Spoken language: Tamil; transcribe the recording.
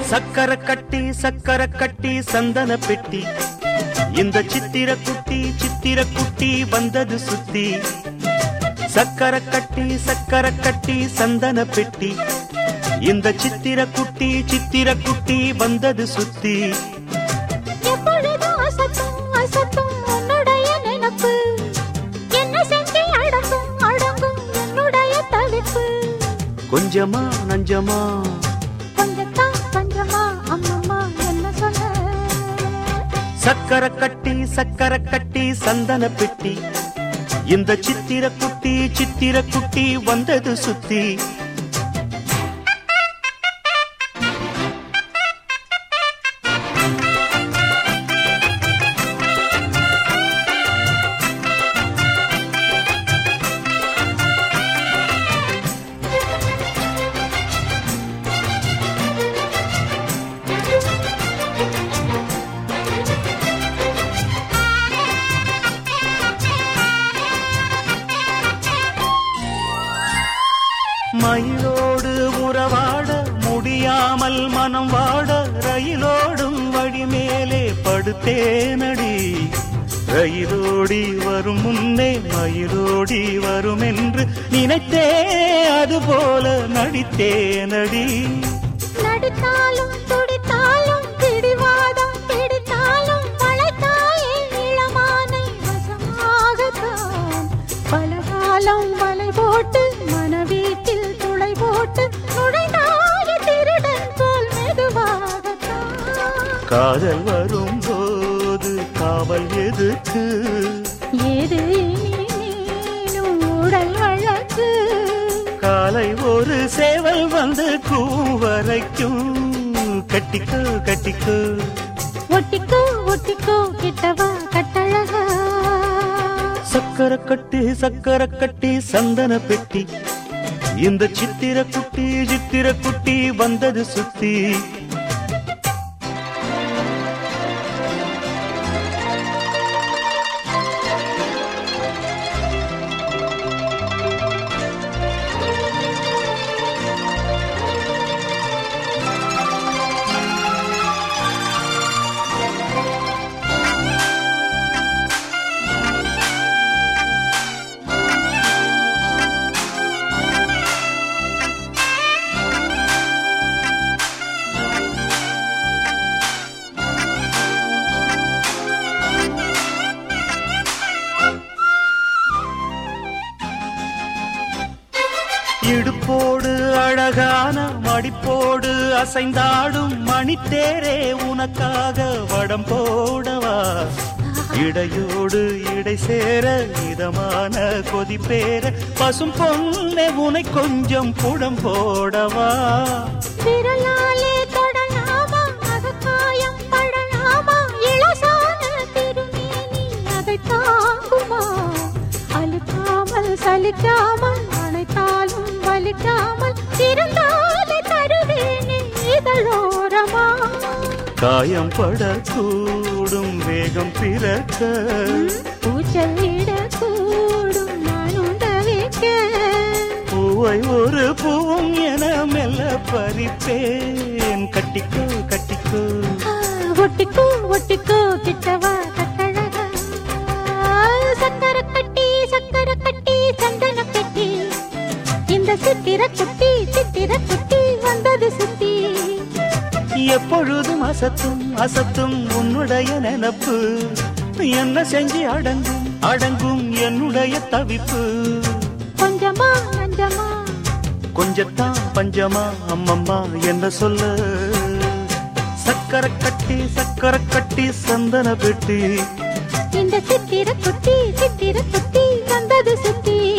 சக்கர கட்டி சக்கர கட்டி சந்தன பெட்டி இந்த சித்திர குட்டி சித்திர குட்டி வந்தது சுத்தி சக்கர கட்டி சக்கர கட்டி சந்தன பெட்டி இந்த சித்திர குட்டி சித்திர குட்டி வந்தது சுத்தி எப்பொழுதும் அசத்தும் அசத்தும் உன்னுடைய நினப்பு என்ன செஞ்சு அடங்கும் அடங்கும் என்னுடைய தவிப்பு கொஞ்சமா நஞ்சமா கொஞ்சத்தான் கொஞ்சமா அம்மம்மா என்ன சொன்ன சக்கர கட்டி சக்கர கட்டி சந்தன பெட்டி இந்த சித்திர குட்டி சித்திர குட்டி வந்தது சுத்தி மயிலோடு உறவாட முடியாமல் மனம் வாட ரயிலோடும் வழி மேலே படுத்தேனடி ரயிலோடி வரும் முன்னே மயிலோடி வரும் என்று நினைத்தே அதுபோல நடித்தேனடி நடித்தாலும் துடித்தாலும் பிடிவாதம் பிடித்தாலும் வளைத்தாயே இளமானை வசமாகத்தான் பலகாலம் வலை போட்டு மனவீட்டில் துளை போட்டு நுழைந்தாய திருடன் போல் மெதுவாகத்தான் காதல் வரும்போது காவல் எதுக்கு ஏது இனி நீனும் உடல் வழக்கு காலை ஒரு சேவல் வந்து கூவரைக்கும் கட்டிக்கோ கட்டிக்கோ ஒட்டிக்கோ ஒட்டிக்கோ கிட்டவா கட்டழகா சக்கர கட்டி சக்கர கட்டி சந்தன பெட்டி இந்த சித்திர குட்டி சித்திர குட்டி வந்தது சுத்தி இடுப்போடு அழகான மடிப்போடு அசைந்தாடும் மணித்தேரே உனக்காக வடம் போடவா இடையோடு இடை சேர இதமான கொதிப்பேர பசும் பொண்ணே உனை கொஞ்சம் புடம் போடவா விரலாலே தொடலாமா அகக்காயம் படலாமா இளசான திருமேனி அதை தாங்குமா அழுக்காமல் சலிக்காமல் அணைத்தாலும் வலிக்காமல் இருந்தாலே தருவேனே இதழோரமா காயம் படக்கூடும் வேகம் பிறக்க பூச்சல் இடக்கூடும் நான் உண்டவிக்க பூவை ஒரு பூவும் என மெல்ல பறிப்பேன் கட்டிக்கோ கட்டிக்கோ ஒட்டிக்கோ ஒட்டிக்கோ கிட்டவா கட்டழகா சக்கர கட்டி சக்கர கட்டி சந்தன கட்டி இந்த சித்திர குட்டி சித்திர குட்டி வந்தது சுத்தி எப்பொழுதும் அசத்தும் அசத்தும் உன்னுடைய நினப்பு என்ன செஞ்சு அடங்கும் அடங்கும் என்னுடைய தவிப்பு கொஞ்சமா நஞ்சமா கொஞ்சத்தான் பஞ்சமா அம்மம்மா என்ன சொல்ல சக்கர கட்டி சக்கர கட்டி சந்தன பெட்டி இந்த சித்திர குட்டி சித்திர குட்டி வந்தது சுத்தி